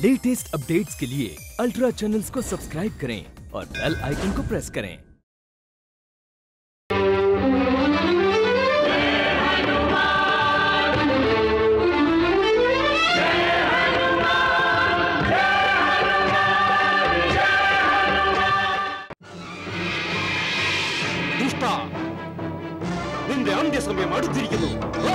latest updates के लिए ultra channels को सब्सक्राइब करें और बेल आइकन को प्रेस करें ദുഷ്ട നിന്റെ അന്ത്യസമയം അടുത്തിരിക്കുന്നു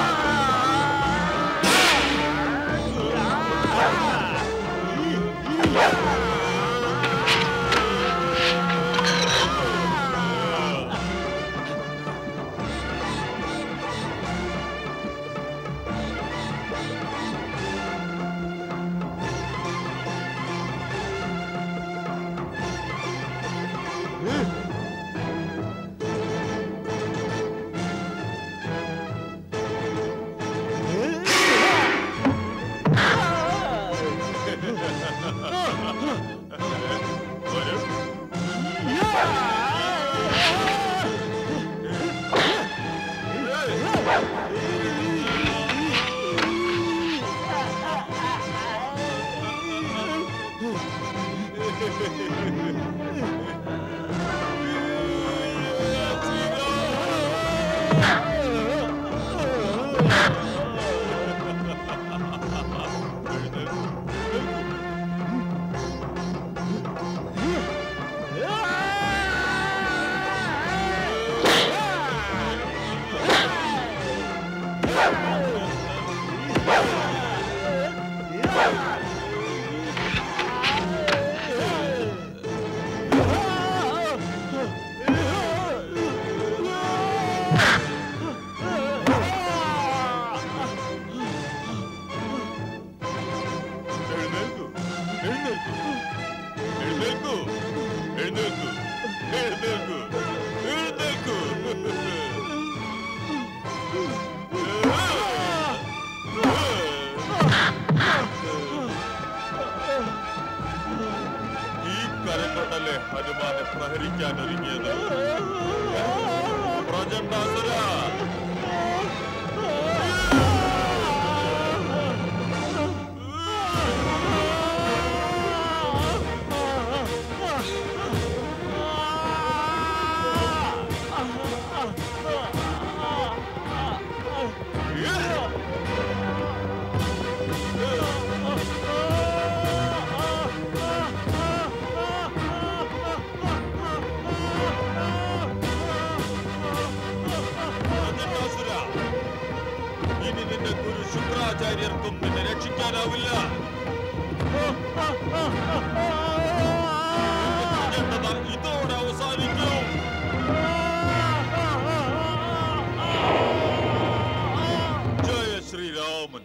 എഴുന്നേൽക്കൂ എഴുന്നേൽക്കൂ എഴുന്നേൽക്കൂ എഴുന്നേൽക്കൂ എഴുന്നേൽക്കൂ എഴുന്നേൽക്കൂ ഈ കരം കൊണ്ടല്ലേ ഹനുമാനെ പ്രഹരിക്കാൻ ഒരുങ്ങിയത് പ്രചണ്ഡാസുര പ്രചണ്ഡാസുര, ഇനി നിന്റെ ഗുരു ശുക്രാചാര്യർക്കും നിന്നെ രക്ഷിക്കാനാവില്ല നിന്റെ പ്രചണ്ഡത ഇതോടെ അവസാനിക്കും ജയ ശ്രീരാമൻ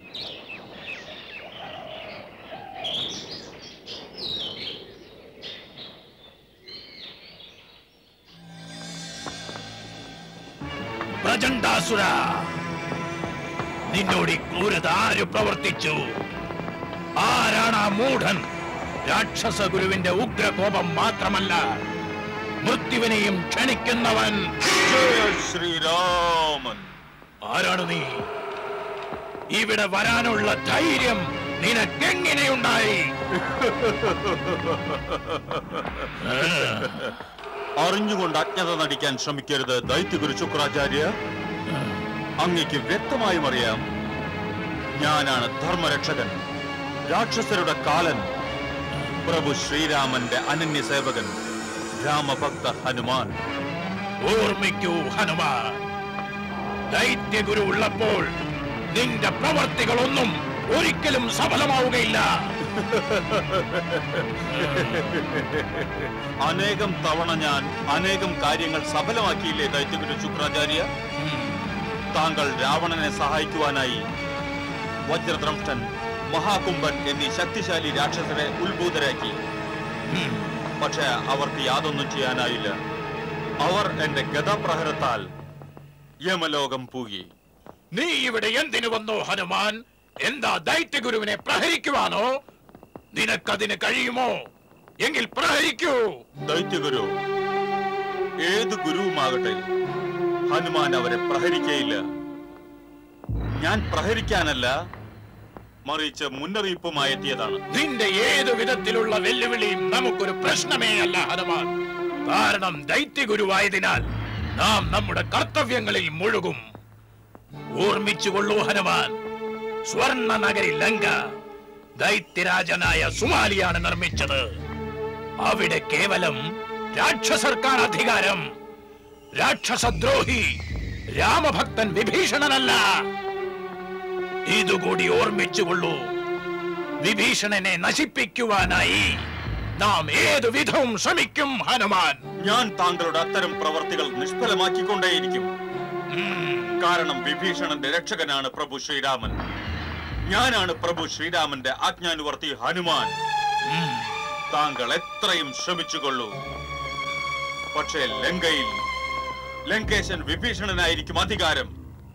പ്രചണ്ഡാസുര നിന്നോട് ഈ ക്രൂരത ആര് പ്രവർത്തിച്ചു ആരാണ് ആ മൂഢൻ രാക്ഷസ ഗുരുവിന്റെ ഉഗ്രകോപം മാത്രമല്ല മൃത്യുവിനെയും ക്ഷണിക്കുന്നവൻ ജയ ശ്രീരാമൻ ആരാണ് നീ ഇവിടെ വരാനുള്ള ധൈര്യം നിനക്കെങ്ങനെയുണ്ടായി അറിഞ്ഞുകൊണ്ട് അജ്ഞത നടിക്കാൻ ശ്രമിക്കരുത് ദൈത്യഗുരു ശുക്രാചാര്യ അങ്ങയ്ക്ക് വ്യക്തമായും അറിയാം ഞാനാണ് ധർമ്മരക്ഷകൻ രാക്ഷസരുടെ കാലൻ പ്രഭു ശ്രീരാമന്റെ അനന്യ സേവകൻ രാമഭക്ത ഹനുമാൻ ഓർമ്മിക്കൂ ഹനുമാൻ ദൈത്യഗുരു ഉള്ളപ്പോൾ നിന്റെ പ്രവർത്തികളൊന്നും ഒരിക്കലും സഫലമാവുകയില്ല അനേകം തവണ ഞാൻ അനേകം കാര്യങ്ങൾ സഫലമാക്കിയില്ലേ ദൈത്യഗുരു ശുക്രാചാര്യ താങ്കൾ രാവണനെ സഹായിക്കുവാനായി വജ്രദ്രംഷ്ടൻ മഹാകുംഭൻ എന്നീ ശക്തിശാലി രാക്ഷസരെ ഉത്ഭൂതരാക്കി പക്ഷെ അവർക്ക് യാതൊന്നും ചെയ്യാനായില്ല അവർ എന്റെ ഗതാപ്രഹരത്താൽ യമലോകം പൂകി നീ ഇവിടെ എന്തിനു വന്നു ഹനുമാൻ എന്താ ദൈത്യഗുരുവിനെ പ്രഹരിക്കുവാനോ നിനക്കതിന് കഴിയുമോ എങ്കിൽ പ്രഹരിക്കൂ ദൈത്യഗുരു ഏത് ഗുരുവുമാകട്ടെ ഹനുമാൻ അവരെ പ്രഹരിക്കയില്ല ഞാൻ പ്രഹരിക്കാനല്ല മറിച്ച് മുന്നറിയിപ്പുമായി എത്തിയതാണ് നിന്റെ ഏതു വിധത്തിലുള്ള വെല്ലുവിളിയും നമുക്കൊരു പ്രശ്നമേ അല്ല ഹനുമാൻ കാരണം ദൈത്യഗുരുവായതിനാൽ നാം നമ്മുടെ കർത്തവ്യങ്ങളിൽ മുഴുകും ഓർമ്മിച്ചുകൊള്ളൂ ഹനുമാൻ സ്വർണ്ണ നഗരി ലങ്ക ദൈത്യരാജനായ സുമാലിയാണ് നിർമ്മിച്ചത് അവിടെ കേവലം രാക്ഷസർക്കാർ അധികാരം രാക്ഷസദ്രോഹി രാമഭക്തൻ വിഭീഷണനല്ല ഇതുകൂടി ഓർമ്മിച്ചുകൊള്ളൂ വിഭീഷണനെ നശിപ്പിക്കുവാനായി നാം ഏതു വിധവും ശ്രമിക്കും ഹനുമാൻ ഞാൻ താങ്കളുടെ അത്തരം പ്രവർത്തികൾ നിഷ്ഫലമാക്കിക്കൊണ്ടേയിരിക്കും കാരണം വിഭീഷണന്റെ രക്ഷകനാണ് പ്രഭു ശ്രീരാമൻ ഞാനാണ് പ്രഭു ശ്രീരാമന്റെ ആജ്ഞാനുവർത്തി ഹനുമാൻ താങ്കൾ എത്രയും ശ്രമിച്ചുകൊള്ളൂ പക്ഷേ ലങ്കയിൽ ലങ്കേശൻ വിഭീഷണനായിരിക്കും അധികാരം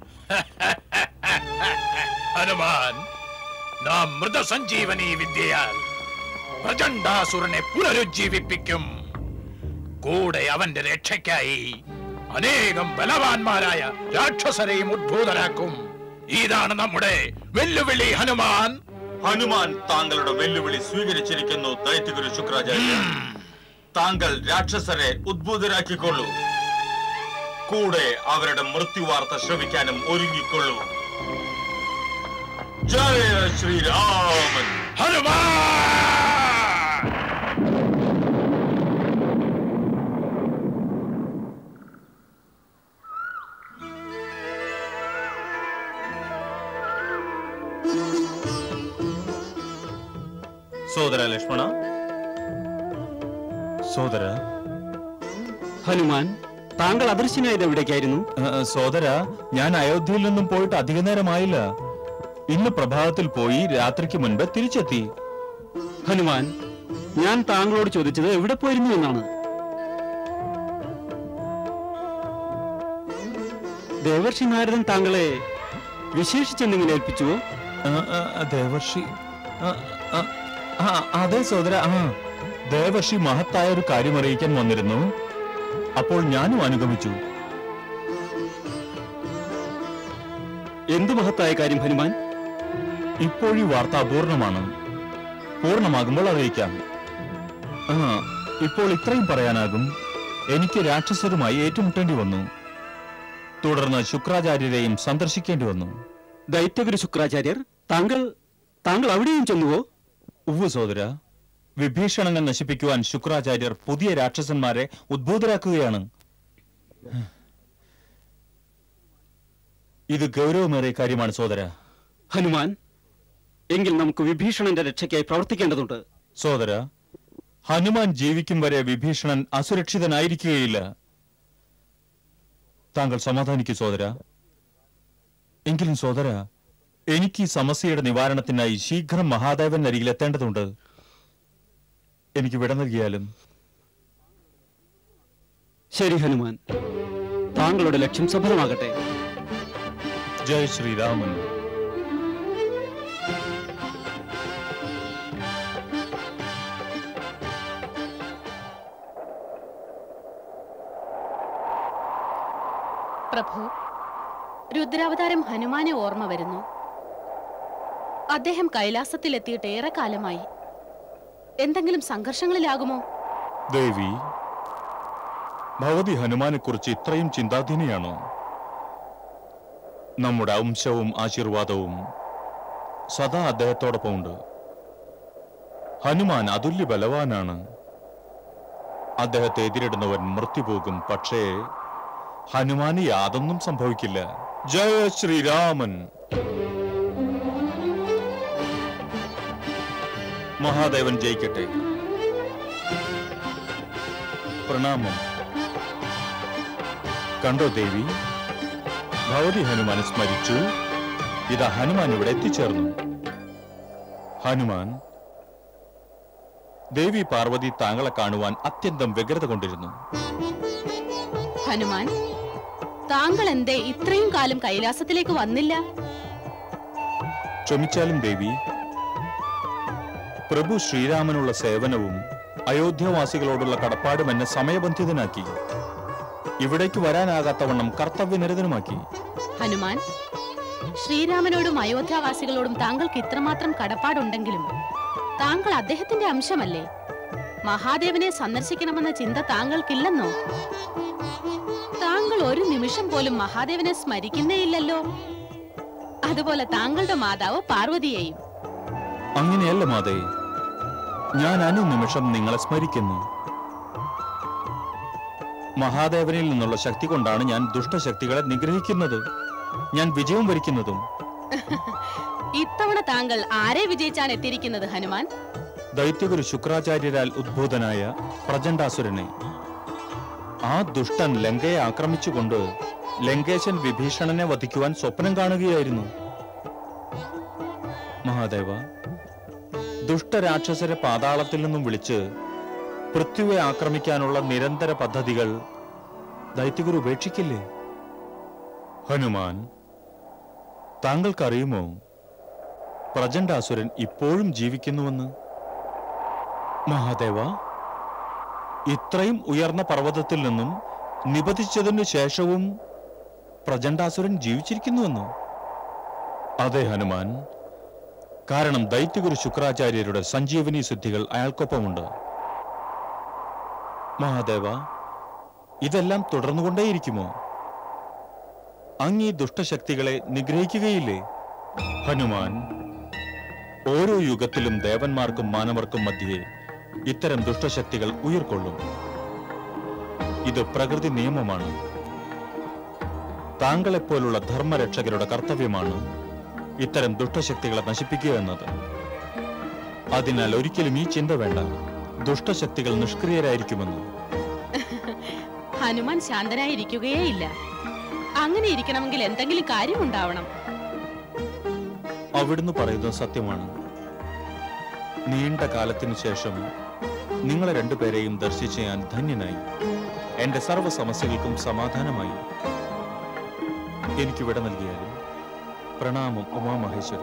ഹനുമാൻ നാം മൃതസഞ്ജീവനി വിദ്യയാൽ പ്രചണ്ഡാസുരനെ പുനരുജ്ജീവിപ്പിക്കും കൂടെ അവന്റെ രക്ഷയ്ക്കായി അനേകം ബലവാന്മാരായ രാക്ഷസരെയും ഉദ്ഭൂതരാക്കും ഇതാണ് നമ്മുടെ വെല്ലുവിളി ഹനുമാൻ ഹനുമാൻ താങ്കളുടെ വെല്ലുവിളി സ്വീകരിച്ചിരിക്കുന്നു ദൈത്യഗുരു ശുക്രാചാര്യ താങ്കൾ രാക്ഷസരെ ഉദ്ഭൂതരാക്കിക്കൊള്ളൂ കൂടെ അവരുടെ മൃത്യുവാർത്ത ശ്രവിക്കാനും ഒരുങ്ങിക്കൊള്ളൂ ജയ ശ്രീരാമൻ ഹനുമാൻ സോദര ലക്ഷ്മണ സോദര ഹനുമാൻ താങ്കൾ അദൃശ്യനായത് എവിടേക്കായിരുന്നു സോദര ഞാൻ അയോധ്യയിൽ നിന്നും പോയിട്ട് അധിക നേരമായില്ല ഇന്ന് പ്രഭാതത്തിൽ പോയി രാത്രിക്ക് മുൻപ് തിരിച്ചെത്തി ഹനുമാൻ ഞാൻ താങ്കളോട് ചോദിച്ചത് എവിടെ പോയിരുന്നു എന്നാണ് ദേവർഷി നാരദൻ താങ്കളെ വിശേഷിച്ചെന്തെങ്കിലും ഏൽപ്പിച്ചുവോ ആ, ആ, ആ, ദേവർഷി ആ, ആ, ആ, അതെ സോദര ആ ദേവർഷി മഹത്തായ ഒരു കാര്യം അറിയിക്കാൻ വന്നിരുന്നു അപ്പോൾ ഞാനും അനുഗമിച്ചു എന്തു മഹത്തായ കാര്യം ഹനുമാൻ ഇപ്പോഴീ വാർത്ത അപൂർണമാണ് പൂർണ്ണമാകുമ്പോൾ അറിയിക്കാം ആ ഇപ്പോൾ ഇത്രയും പറയാനാകും എനിക്ക് രാക്ഷസരുമായി ഏറ്റുമുട്ടേണ്ടി വന്നു തുടർന്ന് ശുക്രാചാര്യരെയും സന്ദർശിക്കേണ്ടി വന്നു ദൈത്യഗുരു ശുക്രാചാര്യർ താങ്കൾ താങ്കൾ അവിടെയും ചെന്നുവോ ഉവ്വ് സോദര വിഭീഷണനെ നശിപ്പിക്കുവാൻ ശുക്രാചാര്യർ പുതിയ രാക്ഷസന്മാരെ ഉദ്ബോധരാക്കുകയാണ് ഇത് ഗൗരവമേറിയ കാര്യമാണ് സോദര ഹനുമാൻ എങ്കിൽ നമുക്ക് വിഭീഷണന്റെ രക്ഷയ്ക്കായി പ്രവർത്തിക്കേണ്ടതുണ്ട് സോദര ഹനുമാൻ ജീവിക്കും വരെ വിഭീഷണൻ അസുരക്ഷിതനായിരിക്കുകയില്ല താങ്കൾ സമാധാനിക്കൂ സോദര എങ്കിലും സോദര എനിക്ക് ഈ സമസ്യയുടെ നിവാരണത്തിനായി ശീഘ്രം മഹാദേവൻ അരികിൽ എത്തേണ്ടതുണ്ട് എനിക്ക് വിട നൽകിയാലും ശരി ഹനുമാൻ താങ്കളുടെ ലക്ഷ്യം സഫലമാകട്ടെ ജയ് ശ്രീരാമൻ പ്രഭു രുദ്രാവതാരം ഹനുമാനെ ഓർമ്മ വരുന്നു അദ്ദേഹം കൈലാസത്തിലെത്തിയിട്ട് ഏറെ കാലമായി എന്തെങ്കിലും സംഘർഷങ്ങളിലാകുമോ ദേവി ഭവതി ഹനുമാനെ കുറിച്ച് ഇത്രയും ചിന്താധീനയാണോ നമ്മുടെ അംശവും ആശീർവാദവും സദാ അദ്ദേഹത്തോടൊപ്പം ഉണ്ട് ഹനുമാൻ അതുല്യ ബലവാനാണ് അദ്ദേഹത്തെ എതിരിടുന്നവൻ മൃത്യുപോകും പക്ഷേ ഹനുമാന് യാതൊന്നും സംഭവിക്കില്ല ജയ ശ്രീരാമൻ മഹാദേവൻ ജയിക്കട്ടെ പ്രണാമം കണ്ടോ ദേവി ഭവതി ഹനുമാനെ സ്മരിച്ചു ഇതാ ഹനുമാൻ ഇവിടെ എത്തിച്ചേർന്നു ഹനുമാൻ ദേവി പാർവതി താങ്കളെ കാണുവാൻ അത്യന്തം വ്യഗ്രത കൊണ്ടിരുന്നു ഹനുമാൻ താങ്കൾ എന്തേ ഇത്രയും കാലം കൈലാസത്തിലേക്ക് വന്നില്ല ക്ഷമിച്ചാലും ദേവി പ്രഭു ശ്രീരാമനുള്ള സേവനവും അയോധ്യവാസികളോടുള്ള കടപ്പാടും എന്നെ സമയബന്ധിതനാക്കി ഇവിടേക്ക് വരാനാകാത്തവണ്ണം കർത്തവ്യനിരതനുമാക്കി ഹനുമാൻ ശ്രീരാമനോടും അയോധ്യാവാസികളോടും താങ്കൾക്ക് ഇത്രമാത്രം കടപ്പാടുണ്ടെങ്കിലും താങ്കൾ അദ്ദേഹത്തിന്റെ അംശമല്ലേ മഹാദേവനെ സന്ദർശിക്കണമെന്ന ചിന്ത താങ്കൾക്കില്ലെന്നോ താങ്കൾ ഒരു നിമിഷം പോലും മഹാദേവനെ സ്മരിക്കുന്നേയില്ലല്ലോ അതുപോലെ താങ്കളുടെ മാതാവ് പാർവതിയെയും അങ്ങനെയല്ല മാതേ ഞാൻ അനുനിമിഷം നിങ്ങളെ സ്മരിക്കുന്നു മഹാദേവനിൽ നിന്നുള്ള ശക്തി കൊണ്ടാണ് ഞാൻ ദുഷ്ടശക്തികളെ നിഗ്രഹിക്കുന്നത് ഞാൻ വിജയം വരിക്കുന്നതും ഇത്തവണ താങ്കൾ ആരെ വിജയിച്ചാണ് എത്തിയിരിക്കുന്നത് ഹനുമാൻ ദൈത്യഗുരു ശുക്രാചാര്യരാൽ ഉദ്ഭൂതനായ പ്രചണ്ഡാസുരനെ ആ ദുഷ്ടൻ ലങ്കയെ ആക്രമിച്ചുകൊണ്ട് ലങ്കേശൻ വിഭീഷണനെ വധിക്കുവാൻ സ്വപ്നം കാണുകയായിരുന്നു മഹാദേവ ദുഷ്ടരാക്ഷസരെ പാതാളത്തിൽ നിന്നും വിളിച്ച് പൃഥ്വിയെ ആക്രമിക്കാനുള്ള നിരന്തര പദ്ധതികൾ ദൈത്യഗുരു ഉപേക്ഷിക്കില്ലേ ഹനുമാൻ താങ്കൾക്കറിയുമോ പ്രചണ്ഡാസുരൻ ഇപ്പോഴും ജീവിക്കുന്നുവെന്ന് മഹാദേവ ഇത്രയും ഉയർന്ന പർവ്വതത്തിൽ നിന്നും നിപതിച്ചതിനു ശേഷവും പ്രചണ്ഡാസുരൻ ജീവിച്ചിരിക്കുന്നുവെന്നോ അതെ ഹനുമാൻ കാരണം ദൈത്യഗുരു ശുക്രാചാര്യരുടെ സഞ്ജീവനി സിദ്ധികൾ അയാൾക്കൊപ്പമുണ്ട് മഹാദേവ ഇതെല്ലാം തുടർന്നുകൊണ്ടേയിരിക്കുമോ അങ്ങ് ഈ ദുഷ്ടശക്തികളെ നിഗ്രഹിക്കുകയില്ലേ ഹനുമാൻ ഓരോ യുഗത്തിലും ദേവന്മാർക്കും മാനവർക്കും മധ്യേ ഇത്തരം ദുഷ്ടശക്തികൾ ഉയർക്കൊള്ളും ഇത് പ്രകൃതി നിയമമാണ് താങ്കളെപ്പോലുള്ള ധർമ്മരക്ഷകരുടെ കർത്തവ്യമാണ് ഇത്തരം ദുഷ്ടശക്തികളെ നശിപ്പിക്കുക എന്നത് അതിനാൽ ഒരിക്കലും ഈ ചിന്ത വേണ്ട ദുഷ്ടശക്തികൾ നിഷ്ക്രിയരായിരിക്കുമെന്ന് ഹനുമാൻ ശാന്തനായിരിക്കുകയേ ഇല്ല അങ്ങനെ ഇരിക്കണമെങ്കിൽ എന്തെങ്കിലും കാര്യമുണ്ടാവണം അവിടുന്ന് പറയുന്നത് സത്യമാണ് നീണ്ട കാലത്തിനു ശേഷം നിങ്ങളെ രണ്ടുപേരെയും ദർശിച്ച ഞാൻ ധന്യനായി എന്റെ സർവ്വ സമസ്യകൾക്കും സമാധാനമായി എനിക്ക് വിട നൽകിയാലും പ്രണാമം ഉമാമഹേശ്വര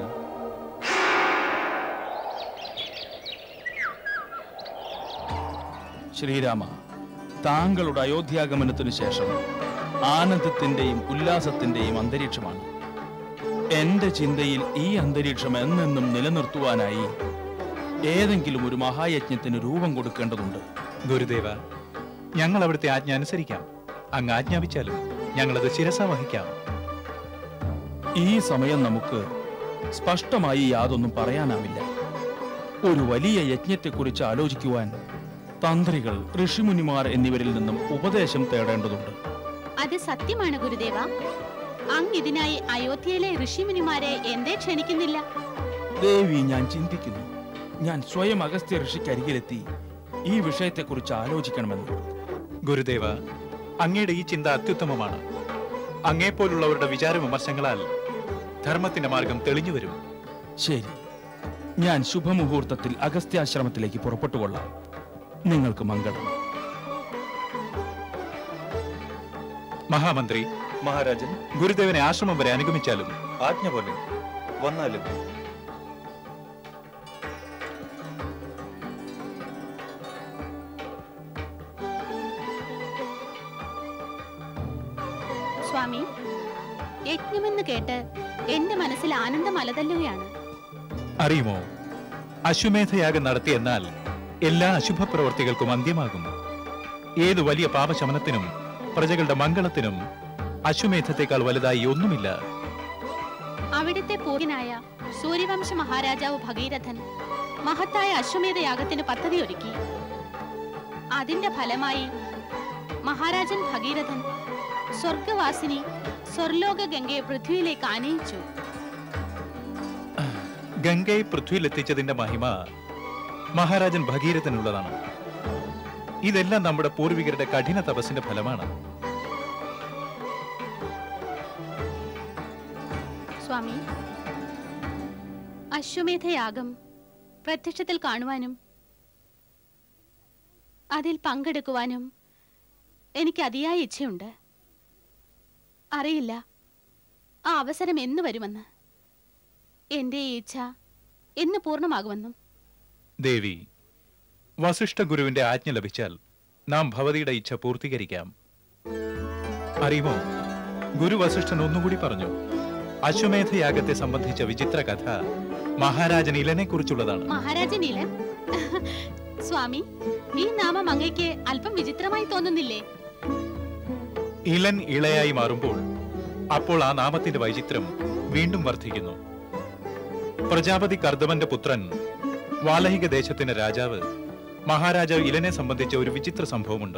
ശ്രീരാമ താങ്കളുടെ അയോധ്യാഗമനത്തിനു ശേഷം ആനന്ദത്തിന്റെയും ഉല്ലാസത്തിന്റെയും അന്തരീക്ഷമാണ് എന്റെ ചിന്തയിൽ ഈ അന്തരീക്ഷം എന്നെന്നും നിലനിർത്തുവാനായി ഏതെങ്കിലും ഒരു മഹായജ്ഞത്തിന് രൂപം കൊടുക്കേണ്ടതുണ്ട് ഗുരുദേവ ഞങ്ങൾ അവിടുത്തെ ആജ്ഞ അനുസരിക്കാം അങ്ങ് ആജ്ഞാപിച്ചാലും ഞങ്ങളത് ശിരസ വഹിക്കാം ഈ സമയം നമുക്ക് സ്പഷ്ടമായി യാതൊന്നും പറയാനാവില്ല ഒരു വലിയ യജ്ഞത്തെക്കുറിച്ച് ആലോചിക്കുവാൻ തന്ത്രികൾ ഋഷിമുനിമാർ എന്നിവരിൽ നിന്നും ഉപദേശം തേടേണ്ടതുണ്ട് അത് സത്യമാണ് ഗുരുദേവ അങ്ങ് ഇതിനായി അയോധ്യയിലെ ഋഷിമുനിമാരെ എന്തേ ക്ഷണിക്കുന്നില്ല ദേവി ഞാൻ ചിന്തിക്കുന്നു ഞാൻ സ്വയം അഗസ്ത്യ ഋഷിക്കരികിലെത്തി ഈ വിഷയത്തെക്കുറിച്ച് ആലോചിക്കണമെന്ന് ഗുരുദേവ അങ്ങയുടെ ഈ ചിന്ത അത്യുത്തമമാണ് അങ്ങേപ്പോലുള്ളവരുടെ വിചാര വിമർശങ്ങളാൽ ധർമ്മത്തിന്റെ മാർഗം തെളിഞ്ഞു വരും ശരി ഞാൻ ശുഭമുഹൂർത്തത്തിൽ അഗസ്ത്യാശ്രമത്തിലേക്ക് പുറപ്പെട്ടുകൊള്ളാം നിങ്ങൾക്ക് മംഗളം മഹാമന്ത്രി മഹാരാജൻ ഗുരുദേവനെ ആശ്രമം വരെ അനുഗമിച്ചാലും ആജ്ഞ പോലെ വന്നാലും സ്വാമി യജ്ഞമെന്ന് കേട്ട് എന്റെ മനസ്സിൽ ആനന്ദം അലതല്ലുകയാണ് അറിയുമോ അശ്വമേധയാഗം നടത്തിയെന്നാൽ എല്ലാ അശുഭ പ്രവൃത്തികൾക്കും അന്ത്യമാകും ഏതു വലിയ പാപശമനത്തിനും പ്രജകളുടെ മംഗളത്തിനും അശ്വമേധത്തെക്കാൾ വലുതായി ഒന്നുമില്ല അവിടുത്തെ പൂർവനായ സൂര്യവംശ മഹാരാജാവ് ഭഗീരഥൻ മഹത്തായ അശ്വമേധ യാഗത്തിന് പദ്ധതി ഒരുക്കി അതിന്റെ ഫലമായി മഹാരാജൻ ഭഗീരഥൻ സ്വർഗവാസിനി സ്വർലോക ഗംഗയെ പൃഥ്വിയിലേക്ക് ആനയിച്ചു ഗംഗയെ പൃഥ്വിയിലെത്തിച്ചതിന്റെ മഹിമ മഹാരാജൻ ഭഗീരഥനുള്ളതാണ് ഇതെല്ലാം നമ്മുടെ പൂർവികരുടെ കഠിന തപസ്സിന്റെ ഫലമാണ് സ്വാമി അശ്വമേധയാഗം പ്രത്യക്ഷത്തിൽ കാണുവാനും അതിൽ പങ്കെടുക്കുവാനും എനിക്ക് അതിയായ ഇച്ഛയുണ്ട് അറിയില്ല ആ അവസരം എന്ന് വരുമെന്ന് എന്റെ ഈ ഇച്ഛ എന്ന് പൂർണ്ണമാകുമെന്നും ദേവി വസിഷ്ഠ ഗുരുവിന്റെ ആജ്ഞ ലഭിച്ചാൽ നാം ഭവതിയുടെ ഇച്ഛ പൂർത്തീകരിക്കാം അറിയുമോ ഗുരു വസിഷ്ഠൻ ഒന്നുകൂടി പറഞ്ഞു അശ്വമേധയാഗത്തെ സംബന്ധിച്ച വിചിത്ര കഥ മഹാരാജൻ ഇലനെ കുറിച്ചുള്ളതാണ് മഹാരാജൻ ഇലൻ സ്വാമി ഈ നാമം അങ്ങയ്ക്ക് അല്പം വിചിത്രമായി തോന്നുന്നില്ലേ ഇലൻ ഇളയായി മാറുമ്പോൾ അപ്പോൾ ആ നാമത്തിന്റെ വൈചിത്രം വീണ്ടും വർദ്ധിക്കുന്നു പ്രജാപതി കർദമന്റെ പുത്രൻ വാലഹിക ദേശത്തിന്റെ രാജാവ് മഹാരാജാവ് ഇലനെ സംബന്ധിച്ച ഒരു വിചിത്ര സംഭവമുണ്ട്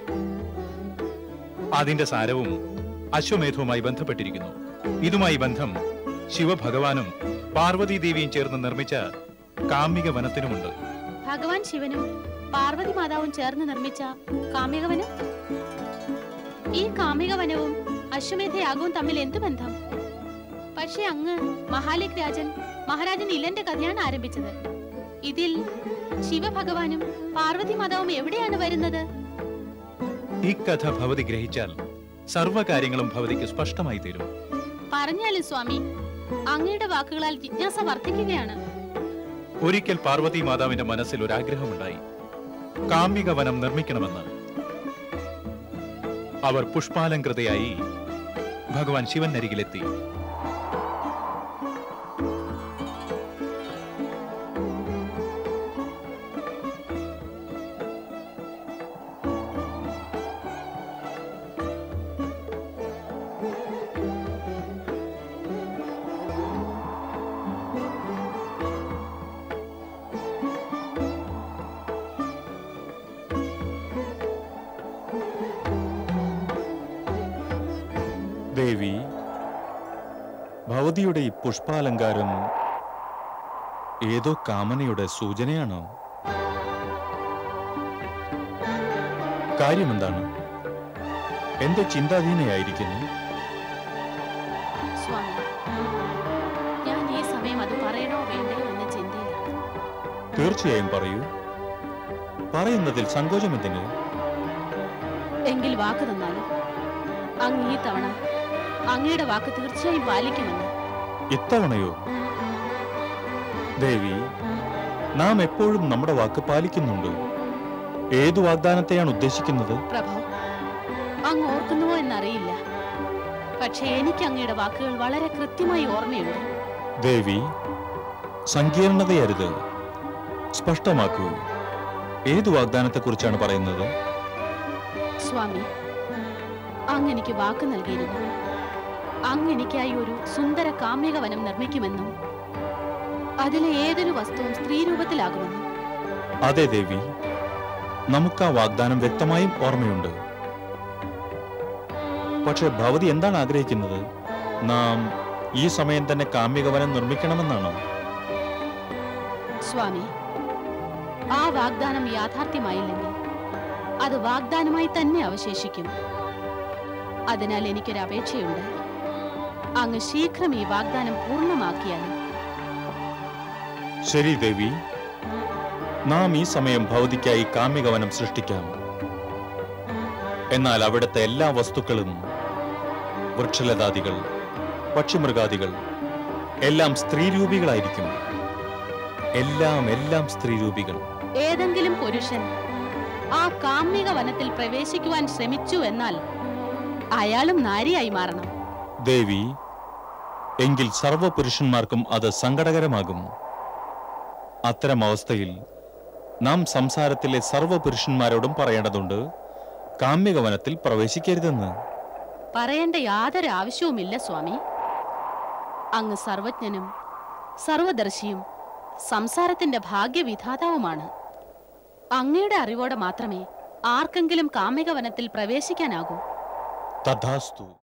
അതിന്റെ സാരവും അശ്വമേധവുമായി ബന്ധപ്പെട്ടിരിക്കുന്നു ഇതുമായി ബന്ധം ശിവഭഗവാനും പാർവതി ദേവിയും ചേർന്ന് നിർമ്മിച്ച കാമിക വനത്തിനുമുണ്ട് ഭഗവാൻ ശിവനും പാർവതി മാതാവും ചേർന്ന് നിർമ്മിച്ച കാമികവനം ഈ കാമികവനവും അശ്വമേധയാഗവും തമ്മിൽ എന്ത് ബന്ധം പക്ഷെ അങ്ങ് മഹാലിക് രാജൻ മഹാരാജൻ ഇലന്റെ കഥയാണ് ആരംഭിച്ചത് ഇതിൽ ശിവഭഗവാനും പാർവതി മാതാവും എവിടെയാണ് വരുന്നത് ഈ കഥ ഭവതി ഗ്രഹിച്ചാൽ സർവ്വകാര്യങ്ങളും ഭവതിക്ക് സ്പഷ്ടമായി തീരും പറഞ്ഞാലും സ്വാമി അങ്ങയുടെ വാക്കുകളാൽ ജിജ്ഞാസ വർദ്ധിക്കുകയാണ് ഒരിക്കൽ പാർവതി മാതാവിന്റെ മനസ്സിൽ ഒരു ആഗ്രഹമുണ്ടായി കാമിക വനം നിർമ്മിക്കണമെന്ന് അവർ പുഷ്പാലങ്കൃതയായി ഭഗവാൻ ശിവൻ അരികിലെത്തി ദേവി ഭവതിയുടെ ഈ പുഷ്പാലങ്കാരം ഏതോ കാമനയുടെ സൂചനയാണോ കാര്യമെന്താണ് എന്റെ ചിന്താധീനയായിരിക്കുന്നു സ്വാമി ഞാൻ ഈ സമയം അത് പറയണോ വേണ്ടയോ എന്ന ചിന്തയിലാണ് തീർച്ചയായും പറയൂ പറയുന്നതിൽ സങ്കോചമെന്തിന് എങ്കിൽ വാക്ക് തന്നാലും അങ്ങ് ഈ തവണ അങ്ങയുടെ വാക്ക് തീർച്ചയായും പാലിക്കുമെന്ന് ഇത്തവണയോ ദേവി നാം എപ്പോഴും നമ്മുടെ വാക്ക് പാലിക്കുന്നുണ്ട് ഏതു വാഗ്ദാനത്തെയാണ് ഉദ്ദേശിക്കുന്നത് പ്രഭു അങ്ങ് ഓർക്കുന്നുവോ എന്നറിയില്ല പക്ഷേ എനിക്ക് അങ്ങയുടെ വാക്കുകൾ വളരെ കൃത്യമായി ഓർമ്മയുണ്ട് ദേവി സങ്കീർണതയരുത് സ്പഷ്ടമാക്കൂ ഏതു വാഗ്ദാനത്തെക്കുറിച്ചാണ് പറയുന്നത് സ്വാമി അങ്ങ് എനിക്ക് വാക്ക് നൽകിയിരുന്നു അങ്ങ് എനിക്കായി ഒരു സുന്ദര കാമ്യക വനം നിർമ്മിക്കുമെന്നും അതിലെ ഏതൊരു വസ്തുവും സ്ത്രീരൂപത്തിലാകുമെന്നും അതെ ദേവി നമുക്ക് ആ വാഗ്ദാനം വ്യക്തമായും ഓർമ്മയുണ്ട് പക്ഷെ ഭവതി എന്താണ് ആഗ്രഹിക്കുന്നത് നാം ഈ സമയം തന്നെ കാമ്യകവനം നിർമ്മിക്കണമെന്നാണോ സ്വാമി ആ വാഗ്ദാനം യാഥാർത്ഥ്യമായില്ലെങ്കിൽ അത് വാഗ്ദാനമായി തന്നെ അവശേഷിക്കും അതിനാൽ എനിക്കൊരു അപേക്ഷയുണ്ട് അങ്ങ് ശീഘ്രം ഈ വാഗ്ദാനം പൂർണ്ണമാക്കിയാലും ശരി ദേവി നാം ഈ സമയം ഭൗതിക്കായി കാമ്യകവനം സൃഷ്ടിക്കാം എന്നാൽ അവിടുത്തെ എല്ലാ വസ്തുക്കളും വൃക്ഷലതാദികൾ പക്ഷിമൃഗാദികൾ എല്ലാം സ്ത്രീരൂപികളായിരിക്കും എല്ലാം എല്ലാം സ്ത്രീരൂപികൾ ഏതെങ്കിലും പുരുഷൻ ആ കാമ്മിക വനത്തിൽ പ്രവേശിക്കുവാൻ ശ്രമിച്ചു എന്നാൽ അയാളും നാരിയായി മാറണം ദേവി എങ്കിൽ സർവ പുരുഷന്മാർക്കും അത് സങ്കടകരമാകും അത്തരം അവസ്ഥയിൽ നാം സംസാരത്തിലെ സർവ പുരുഷന്മാരോടും പറയേണ്ടതുണ്ട് കാമ്യകവനത്തിൽ പ്രവേശിക്കരുതെന്ന് പറയേണ്ട യാതൊരു ആവശ്യവുമില്ല സ്വാമി അങ്ങ് സർവജ്ഞനും സർവദർശിയും സംസാരത്തിന്റെ ഭാഗ്യവിധാതാവുമാണ് അങ്ങയുടെ അറിവോടെ മാത്രമേ ആർക്കെങ്കിലും കാമിക വനത്തിൽ പ്രവേശിക്കാനാകൂ തഥാസ്തു